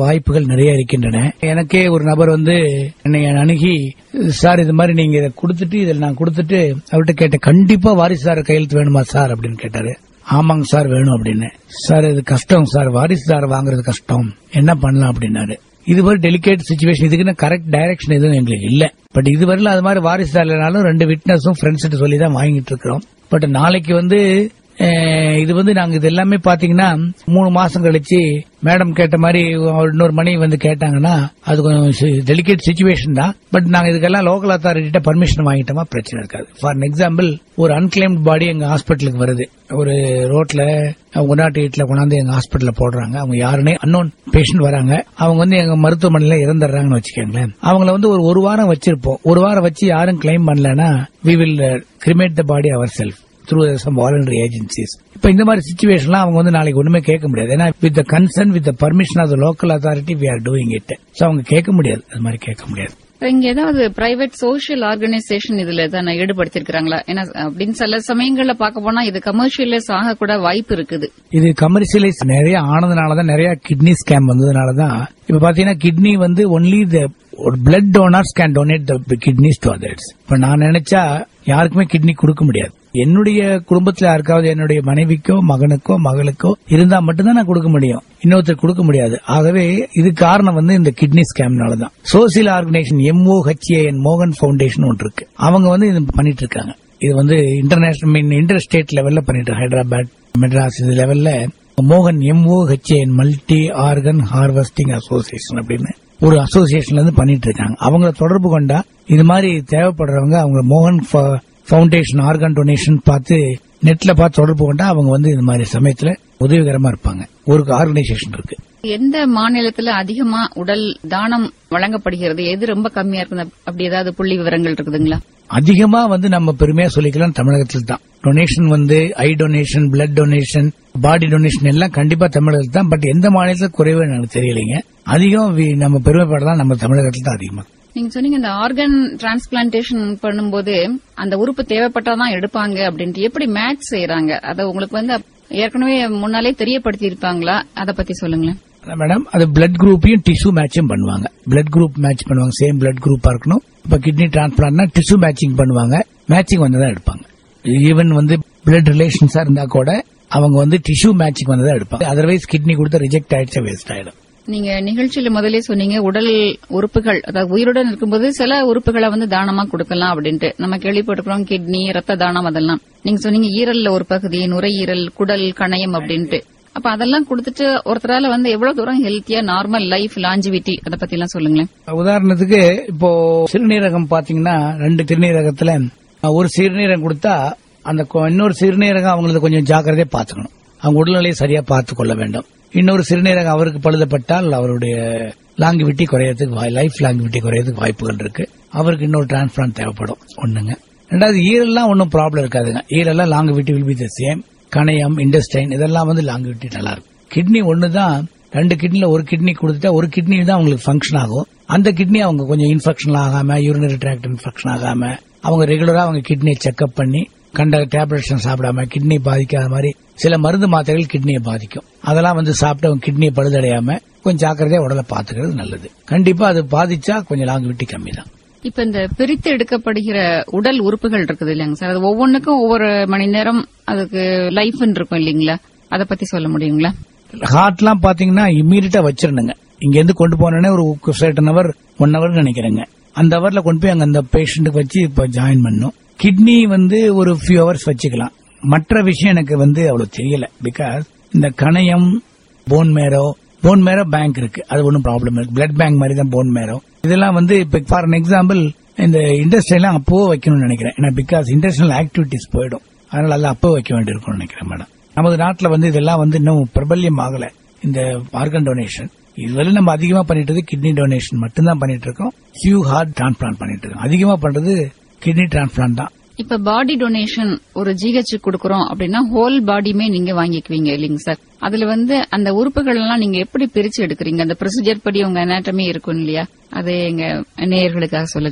வாய்ப்புகள் நிறைய இருக்கின்றன எனக்கே ஒரு நபர் வந்து என்னை அணுகி சார் இது மாதிரி நீங்க இதை கொடுத்துட்டு இதில் நான் கொடுத்துட்டு அவர்கிட்ட கேட்டேன் கண்டிப்பா வாரிசுதார கையெழுத்து வேணுமா சார் அப்படின்னு கேட்டாரு ஆமாங்க சார் வேணும் அப்படின்னு சார் இது கஷ்டம் சார் வாரிசுதார வாங்குறது கஷ்டம் என்ன பண்ணலாம் அப்படின்னாரு இது ஒரு டெலிகேட் சுச்சுவேஷன் இதுக்குன்னு கரெக்ட் டைரக்ஷன் எதுவும் எங்களுக்கு இல்ல பட் இதுவரையிலும் அது மாதிரி வாரிசுதார் இல்லைனாலும் ரெண்டு விட்னஸும் ஃப்ரெண்ட்ஸ் சொல்லி தான் வாங்கிட்டு இருக்கிறோம் பட் நாளைக்கு வந்து அஹ், இது வந்து நாங்க இது எல்லாமே பாத்தீங்கன்னா மூணு மாசம் கழிச்சு மேடம் கேட்ட மாதிரி ஒரு இன்னொரு மணி வந்து கேட்டாங்கன்னா அது கொஞ்சம் டெலிகேட் சுச்சுவேஷன் தான் பட் நாங்க இதுக்கெல்லாம் லோக்கல் அத்தாரிட்ட பர்மிஷன் வாங்கிட்டோமா பிரச்சனை இருக்காது ஃபார் எக்ஸாம்பிள் ஒரு அன்கிளைம்ட் பாடி எங்க ஹாஸ்பிட்டலுக்கு வருது ஒரு ரோட்ல ஒன் நாட் எயிட்ல கொண்டாந்து எங்க ஹாஸ்பிட்டல்ல போடுறாங்க அவங்க யாருன்னே அன்னோன் பேஷண்ட் வராங்க அவங்க வந்து எங்க மருத்துவமனையில இறந்துடுறாங்கன்னு வச்சுக்கோங்களேன் அவங்கள வந்து ஒரு ஒரு வாரம் வச்சிருப்போம் ஒரு வாரம் வச்சு யாரும் கிளைம் பண்ணலன்னா we will cremate the body ourselves through some voluntary agencies இப்ப இந்த மாதிரி சுச்சுவேஷன்லாம் அவங்க வந்து நாளைக்கு ஒண்ணுமே கேட்க முடியாது ஏன்னா with the concern with permission of the local authority we are doing it so அவங்க கேட்க முடியாது அது மாதிரி கேட்க முடியாது இப்ப இங்க ஏதாவது பிரைவேட் சோஷியல் ஆர்கனைசேஷன் இதுல தான் ஈடுபடுத்திருக்காங்களா ஏன்னா அப்படின்னு சில சமயங்கள்ல பார்க்க போனா இது கமர்ஷியலைஸ் ஆக கூட வாய்ப்பு இருக்குது இது கமர்ஷியலைஸ் நிறைய ஆனதுனாலதான் நிறைய கிட்னி ஸ்கேம் வந்ததுனாலதான் இப்ப பாத்தீங்கன்னா கிட்னி வந்து ஒன்லி த ஒரு blood donors can donate the kidneys to others இப்ப நான் நினைச்சா யாருக்குமே கிட்னி கொடுக்க முடியாது என்னுடைய குடும்பத்துல யாருக்காவது என்னுடைய மனைவிக்கோ மகனுக்கோ மகளுக்கோ இருந்தா மட்டும்தான் நான் கொடுக்க முடியும் இன்னொருத்தர் கொடுக்க முடியாது ஆகவே இது காரணம் வந்து இந்த கிட்னி ஸ்கேம்னால தான் சோசியல் ஆர்கனைசேஷன் எம்ஓ ஹெச்ஏஎன் மோகன் ஃபவுண்டேஷன் ஒன்று இருக்கு அவங்க வந்து இது பண்ணிட்டு இருக்காங்க இது வந்து இன்டர்நேஷனல் மீன் இன்டர் ஸ்டேட் லெவல்ல பண்ணிட்டு இருக்காங்க. ஹைதராபாத் மெட்ராஸ் இது லெவல்ல மோகன் M O H A N multi organ harvesting association அப்படின்னு ஒரு அசோசியேஷன்ல இருந்து பண்ணிட்டு இருக்காங்க அவங்கள தொடர்பு கொண்டா இது மாதிரி தேவைப்படுறவங்க அவங்க மோகன் ஃபவுண்டேஷன் ஆர்கன் டொனேஷன் பார்த்து நெட்ல பார்த்து தொடர்பு கொண்டா அவங்க வந்து இந்த மாதிரி சமயத்துல உதவிகரமா இருப்பாங்க ஒரு ஆர்கனைசேஷன் இருக்கு எந்த மாநிலத்துல அதிகமா உடல் தானம் வழங்கப்படுகிறது எது ரொம்ப கம்மியா இருக்குது அப்படி ஏதாவது புள்ளி விவரங்கள் இருக்குதுங்களா அதிகமா வந்து நம்ம பெருமையா சொல்லிக்கலாம் தமிழகத்தில் தான் டொனேஷன் வந்து eye donation blood donation body donation எல்லாம் கண்டிப்பா தமிழகத்தில் தான் பட் எந்த மாநிலத்தில் குறைவு எனக்கு தெரியலைங்க அதிகம் வி- நம்ம பெருமைப்படலாம் நம்ம தமிழகத்தில் தான் அதிகமா நீங்க சொன்னீங்க இந்த ஆர்கன் டிரான்ஸ்பிளான்டேஷன் பண்ணும்போது அந்த உறுப்பு தேவைப்பட்டாதான் எடுப்பாங்க அப்படின்ட்டு எப்படி மேட்ச் செய்யறாங்க அதை உங்களுக்கு வந்து ஏற்கனவே முன்னாலே தெரியப்படுத்தி இருப்பாங்களா அதை பத்தி சொல்லுங்களேன் அதான் மேடம் அது பிளட் குரூப்பையும் டிஷ்யூ மேட்சும் பண்ணுவாங்க பிளட் குரூப் மேட்ச் பண்ணுவாங்க சேம் பிளட் குரூப்பா இருக்கணும் இப்ப கிட்னி டிரான்ஸ்பிளான்ட்னா டிஷ்யூ மேட்சிங் பண்ணுவாங்க மேட்சிங் வந்து தான் எடுப்பாங்க ஈவன் வந்து பிளட் ரிலேஷன்ஸா இருந்தா கூட அவங்க வந்து டிஷ்யூ மேட்சிங் வந்து தான் எடுப்பாங்க அதர்வைஸ் கிட்னி கொடுத்தா ரிஜெக்ட் ஆயிடுச்சா வேஸ்ட் ஆயிடும் நீங்க நிகழ்ச்சியில முதல்ல சொன்னீங்க உடல் உறுப்புகள் அதாவது உயிருடன் இருக்கும்போது சில உறுப்புகளை வந்து தானமா கொடுக்கலாம் அப்படின்ட்டு நம்ம கேள்விப்பட்டிருக்கிறோம் கிட்னி ரத்த தானம் அதெல்லாம் நீங்க சொன்னீங்க ஈரல்ல ஒரு பகுதி நுரையீரல் குடல் கணையம் அப்படின்ட்டு அப்ப அதெல்லாம் கொடுத்துட்டு ஒருத்தரால வந்து எவ்வளவு தூரம் ஹெல்த்தியா நார்மல் லைஃப் லாஞ்சிவிட்டி அதை பத்தி எல்லாம் சொல்லுங்களேன் உதாரணத்துக்கு இப்போ சிறுநீரகம் பாத்தீங்கன்னா ரெண்டு சிறுநீரகத்துல ஒரு சிறுநீரகம் கொடுத்தா அந்த கொ- இன்னொரு சிறுநீரகம் அவங்களுக்கு கொஞ்சம் ஜாக்கிரதையா பாத்துக்கணும் அவங்க உடல்நிலையை சரியா பார்த்து கொள்ள வேண்டும் இன்னொரு சிறுநீரகம் அவருக்கு பழுதப்பட்டால் அவருடைய லாங்கிவிட்டி குறையறதுக்கு லைஃப் லாங்கிவிட்டி குறையறதுக்கு வாய்ப்புகள் இருக்கு அவருக்கு இன்னொரு டிரான்ஸ்பிளான்ட் தேவைப்படும் ஒண்ணுங்க ரெண்டாவது ஈரெல்லாம் ஒன்றும் ப்ராப்ளம் இருக்காதுங்க ஈரெல்லாம் longevity will be the same கணையம் இண்டஸ்டைன் இதெல்லாம் வந்து லாங்கிவிட்டி நல்லா இருக்கும் கிட்னி ஒன்னு தான் ரெண்டு கிட்னில ஒரு கிட்னி கொடுத்துட்டா ஒரு கிட்னி தான் அவங்களுக்கு ஃபங்க்ஷன் ஆகும் அந்த கிட்னி அவங்க கொஞ்சம் இன்ஃபெக்ஷன் ஆகாம யூரினரி ட்ராக்ட் இன்ஃபெக்ஷன் ஆகாம அவங்க ரெகுலரா அவங்க கிட்னியை செக்அப் பண்ணி கண்ட டேப்லெட்ஸ் சாப்பிடாம கிட்னி பாதிக்காத மாதிரி சில மருந்து மாத்திரைகள் கிட்னியை பாதிக்கும் அதெல்லாம் வந்து சாப்பிட்டு அவங்க கிட்னியை பழுதடையாம கொஞ்சம் ஜாக்கிரதையா உடலை பாத்துக்கிறது நல்லது கண்டிப்பா அது பாதிச்சா கொஞ்சம் லாங்குவிட்டி கம்மி தான் இப்ப இந்த பிரித்து எடுக்கப்படுகிற உடல் உறுப்புகள் இருக்குது இல்லைங்க சார் அது ஒவ்வொன்றுக்கும் ஒவ்வொரு மணி நேரம் அதுக்கு லைஃப் இருக்கும் இல்லீங்களா அதை பத்தி சொல்ல முடியுங்களா ஹார்ட்லாம் பாத்தீங்கன்னா இம்மீடியட்டா வச்சிருந்துங்க இங்க இருந்து கொண்டு போனோடனே ஒரு சர்டன் அவர் ஒன் ஹவர் நினைக்கிறேங்க அந்த ஹவர்ல கொண்டு போய் அங்க அந்த பேஷண்ட்டுக்கு வச்சு இப்ப ஜாயின் பண்ணும் கிட்னி வந்து ஒரு ஃபியூ ஹவர்ஸ் வச்சுக்கலாம் மற்ற விஷயம் எனக்கு வந்து அவ்வளவு தெரியல பிகாஸ் இந்த கணையம் bone marrow bone marrow bank இருக்கு அது ஒன்றும் ப்ராப்ளம் இருக்கு பிளட் பேங்க் மாதிரி தான் போன் மேரோ இதெல்லாம் வந்து இப்ப ஃபார் எக்ஸாம்பிள் இந்த இண்டஸ்ட்ரியெல்லாம் அப்போ வைக்கணும்னு நினைக்கிறேன் ஏன்னா பிகாஸ் இண்டஸ்ட்ரியல் ஆக்டிவிட்டிஸ் போயிடும் அதனால அதெல்லாம் அப்போ வைக்க வேண்டியிருக்கும்னு நினைக்கிறேன் மேடம் நமது நாட்டில் வந்து இதெல்லாம் வந்து இன்னும் பிரபல்யம் ஆகல இந்த ஆர்கன் டொனேஷன் இதுவரை நம்ம அதிகமா பண்ணிட்டு இருக்கு கிட்னி டொனேஷன் மட்டும்தான் பண்ணிட்டு இருக்கோம் ஃபியூ ஹார்ட் டிரான்ஸ்பிளான்ட் பண்ணிட்டு இருக்கோம் அதிகமா பண்றது கிட்னி டிரான்ஸ்பிளான்ட் தான் இப்ப பாடி டொனேஷன் ஒரு ஜிஹெச் கொடுக்கறோம் அப்படின்னா ஹோல் பாடியுமே நீங்க வாங்கிக்குவீங்க இல்லைங்க சார் அதுல வந்து அந்த உறுப்புகள் எல்லாம் நீங்க எப்படி பிரிச்சு எடுக்கிறீங்க அந்த ப்ரொசீஜர் படி உங்க அனாட்டமி இருக்கும் இல்லையா அது எங்க நேயர்களுக்காக சொல்லுங்களேன்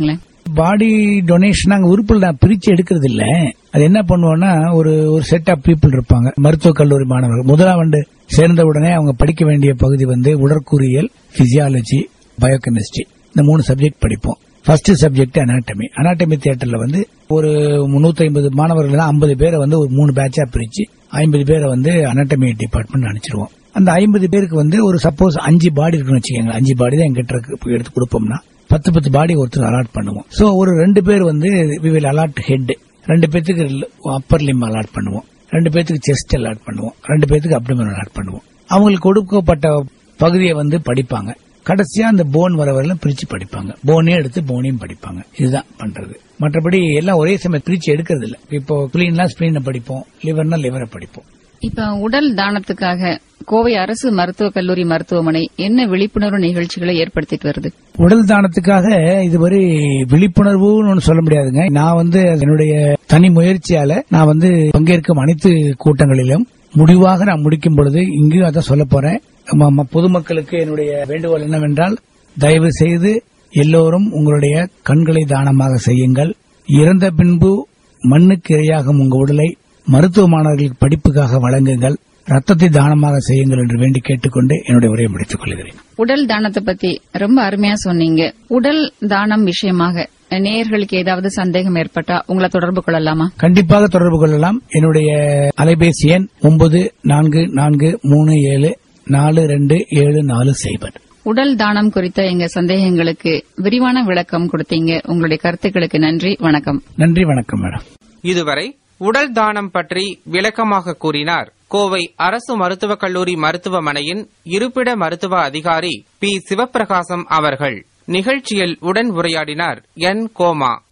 பாடி டொனேஷன் நாங்க உறுப்புல நான் பிரிச்சு எடுக்கிறது இல்ல அது என்ன பண்ணுவோம்னா ஒரு ஒரு செட் ஆஃப் பீப்புள் இருப்பாங்க மருத்துவக் கல்லூரி மாணவர்கள் முதலாம் ஆண்டு சேர்ந்த உடனே அவங்க படிக்க வேண்டிய பகுதி வந்து உடற்கூறியல் பிசியாலஜி பயோகெமிஸ்ட்ரி இந்த மூணு சப்ஜெக்ட் படிப்போம் ஃபர்ஸ்ட் சப்ஜெக்ட் அனாட்டமி அனாட்டமி தியேட்டர்ல வந்து ஒரு முன்னூத்தி ஐம்பது மாணவர்கள் ஐம்பது பேரை வந்து ஒரு மூணு பேட்சா பிரிச்சு ஐம்பது பேரை வந்து அனாட்டமி டிபார்ட்மெண்ட் அனுப்பிச்சிருவோம் அந்த ஐம்பது பேருக்கு வந்து ஒரு சப்போஸ் அஞ்சு பாடி இருக்குன்னு வச்சுக்கோங்க அஞ்சு பாடி தான் எங்கிட்ட இருக்கு எடுத்து கொடுப்போம்னா பத்து பத்து பாடி ஒருத்தர் அலாட் பண்ணுவோம் சோ ஒரு ரெண்டு பேர் வந்து வி வில் அலாட் ஹெட் ரெண்டு பேத்துக்கு அப்பர் லிம் அலாட் பண்ணுவோம் ரெண்டு பேத்துக்கு செஸ்ட் அலாட் பண்ணுவோம் ரெண்டு பேத்துக்கு அப்டமன் அலாட் பண்ணுவோம் அவங்களுக்கு கொடுக்கப்பட்ட பகுதியை வந்து படிப்பாங்க கடைசியா அந்த போன் வர வரலாம் பிரிச்சு படிப்பாங்க போனே எடுத்து போனையும் படிப்பாங்க இதுதான் பண்றது மற்றபடி எல்லாம் ஒரே சமயம் பிரிச்சு எடுக்கிறது இல்ல இப்போ ஸ்பிளீன்னா ஸ்பிளீனை படிப்போம் லிவர்னா லிவரை படிப்போம் இப்ப உடல் தானத்துக்காக கோவை அரசு மருத்துவக் கல்லூரி மருத்துவமனை என்ன விழிப்புணர்வு நிகழ்ச்சிகளை ஏற்படுத்திட்டு வருது உடல் தானத்துக்காக இதுவரை விழிப்புணர்வுன்னு ஒண்ணு சொல்ல முடியாதுங்க நான் வந்து என்னுடைய தனி முயற்சியால நான் வந்து பங்கேற்கும் அனைத்து கூட்டங்களிலும் முடிவாக நான் முடிக்கும் பொழுது இங்கேயும் அதான் சொல்ல போறேன் ம- ம- பொதுமக்களுக்கு என்னுடைய வேண்டுகோள் என்னவென்றால் தயவு செய்து எல்லோரும் உங்களுடைய கண்களை தானமாக செய்யுங்கள் இறந்த பின்பு மண்ணுக்கு இரையாகும் உங்க உடலை மருத்துவ மாணவர்களுக்கு படிப்புக்காக வழங்குங்கள் ரத்தத்தை தானமாக செய்யுங்கள் என்று வேண்டி கேட்டுக்கொண்டு என்னுடைய உரையை முடித்துக் கொள்கிறேன் உடல் தானத்தை பத்தி ரொம்ப அருமையா சொன்னீங்க உடல் தானம் விஷயமாக நேயர்களுக்கு ஏதாவது சந்தேகம் ஏற்பட்டா உங்களை தொடர்பு கொள்ளலாமா கண்டிப்பாக தொடர்பு கொள்ளலாம் என்னுடைய அலைபேசி எண் ஒன்பது நான்கு நான்கு மூணு ஏழு நாலு ரெண்டு ஏழு நாலு சைபர் உடல் தானம் குறித்த எங்க சந்தேகங்களுக்கு விரிவான விளக்கம் கொடுத்தீங்க உங்களுடைய கருத்துக்களுக்கு நன்றி வணக்கம் நன்றி வணக்கம் மேடம் இதுவரை உடல் தானம் பற்றி விளக்கமாக கூறினார் கோவை அரசு மருத்துவக் கல்லூரி மருத்துவமனையின் இருப்பிட மருத்துவ அதிகாரி பி சிவப்பிரகாசம் அவர்கள் நிகழ்ச்சியில் உடன் உரையாடினார் என் கோமா